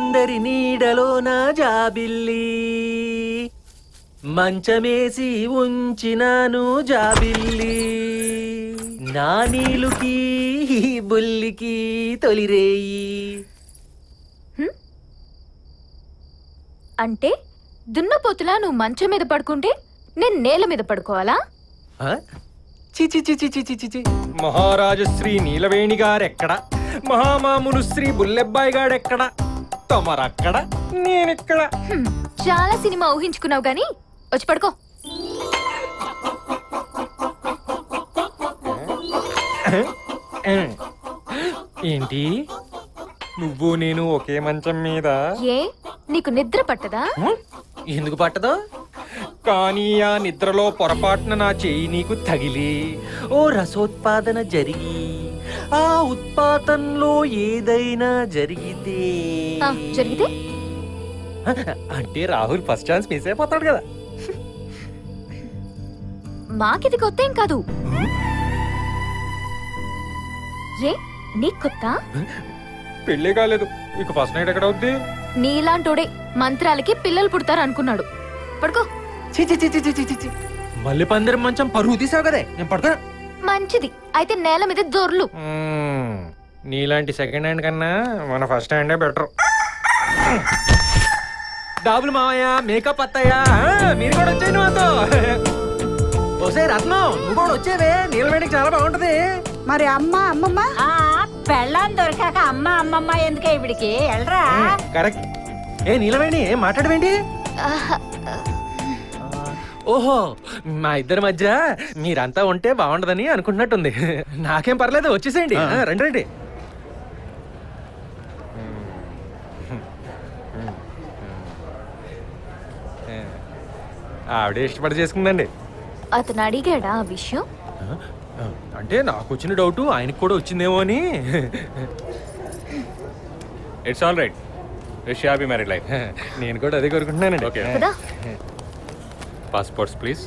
అందరి నీడలో నా జాబిల్లి మంచమేసి ఉంచినాను జాబిల్లి నా నీలుకి బుల్లికి తొలిరేయి అంటే దున్నపోతులా నువ్వు మంచం మీద పడుకుంటే నేను నేల మీద పడుకోవాలా ఆ? చి చి చి చి చి చి చి చి మహారాజు శ్రీ నీలవేణి గారెక్కడ మహామామును శ్రీ బుల్లెబ్బాయి గాడెక్కడ తమరక్కడ నేనెక్కడ హ్మ్, చాలా సినిమా ఊహించుకున్నావు గాని వచ్చి పడుకో ఏంటి నువ్వు నేను ఒకే మంచం మీద ఏ నీకు నిద్ర పట్టదా ఎందుకు పట్టదు కానీ ఆ నిద్రలో పొరపాటున నా చెయ్యి నీకు తగిలి ఓ రసోత్పాదన జరిగి ఆ ఉత్పాతంలో ఏదైనా జరిగితే ఆ, జరిగితే అంటే రాహుల్ ఫస్ట్ ఛాన్స్ మిస్ అయిపోతాడు కదా మాకిది కొత్త ఏం కాదు ఏ నీకు కొత్త పెళ్ళే కాలేదు ఇక ఫస్ట్ నైట్ ఎక్కడ అవుద్ది నీలాంటోడే మంత్రాలకి పిల్లలు పుడతారు అనుకున్నాడు పడుకో చి చి చి చి చి చి చి మళ్ళీ పందిరం మంచం పరువు తీసావు కదే నేను పడుకో మంచిది అయితే నేల మీద దొర్లు మ్మ్. నీలాంటి సెకండ్ హ్యాండ్ కన్నా మన ఫస్ట్ హ్యాండే బెటర్ డాబులు మావయ్య మేకప్ అత్తయ్య ఆ, మీరు కూడా వచ్చేయండి మాతో ఓసే రత్నం నువ్వు కూడా వచ్చేవే నీలవేడికి చాలా బాగుంటది మరి అమ్మ అమ్మమ్మ ఆ పెళ్ళాం దొరికాక అమ్మ అమ్మమ్మ ఎందుకే ఇవిడికి వెళ్ళరా కరెక్ట్ ఏ నీలవేణి ఏం మాట్లాడవేంటి ఆహా, ఓహో మా ఇద్దరి మధ్య మీరంతా ఉంటే బాగుండదని అనుకుంటున్నట్టుంది నాకేం పర్లేదు వచ్చేసేయండి ఆ, రండి రండి ఆవిడే ఇష్టపడి చేసుకుందండి అతను అడిగాడా ఆ విషయం అంటే నాకు వచ్చిన డౌట్ ఆయనకు కూడా వచ్చిందేమో అని it's all right wish happy married life నేను కూడా అదే కోరుకుంటున్నానండి ఓకే కదా పాస్పోర్ట్స్ ప్లీజ్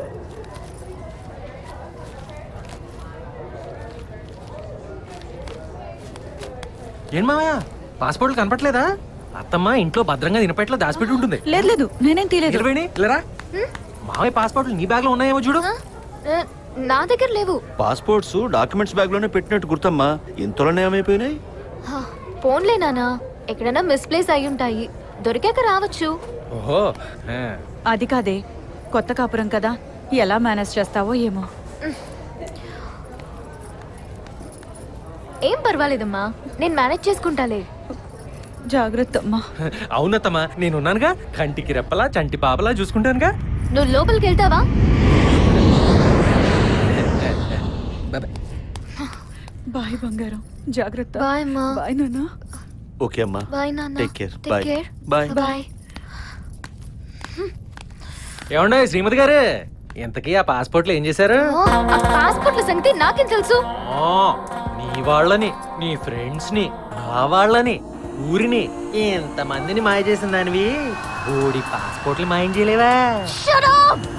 ఏం మావయ్య పాస్పోర్ట్లు కనపట్లేదా అత్తమ్మ ఇంట్లో భద్రంగా తినపెట్లో దాచిపెట్టి ఉంటుంది లేదు లేదు నేనేం తీయలేదు నిలవేణి ఇల్లరా మావయ్య పాస్పోర్ట్లు నీ బ్యాగ్ లో ఉన్నాయేమో చూడు ఆ, ఆ, నా దగ్గర లేవు పాస్పోర్ట్స్ డాక్యుమెంట్స్ బ్యాగ్ లోనే పెట్టినట్టు గుర్తమ్మా ఇంతలోనే ఏమైపోయినాయి హా, పోన్లే నానా ఎక్కడైనా మిస్ప్లేస్ అయి ఉంటాయి దొరికాక రావచ్చు ఓహో ఆ. అది కాదే కొత్త కాపురం కదా ఎలా మేనేజ్ చేస్తావో ఏమో ఏం పర్వాలేదమ్మా నేను మేనేజ్ చేసుకుంటాలే జాగ్రత్త అమ్మా అవునత్తమ్మా నేనున్నానుగా కంటికి రెప్పలా చంటి పాపలా చూసుకుంటానుగా నువ్వు లోపలికి వెళ్తావా బాయ్ బంగారం జాగ్రత్త బాయ్ అమ్మా బాయ్ నాన్న ఓకే అమ్మా బాయ్ నాన్న Take care. Take Bye. care. Bye. Bye ఏమండే శ్రీమతి గారు ఇంతకీ ఆ పాస్పోర్ట్లు ఏం చేశారు ఓ, ఆ పాస్పోర్ట్ల సంగతి నాకేం తెలుసు ఆ, నీ వాళ్ళని నీ ఫ్రెండ్స్ ని నా వాళ్ళని ఊరిని ఎంతమందిని మాయ చేసిన దానివి ఓడి పాస్పోర్ట్లు మాయం చేయలేవా Shut up!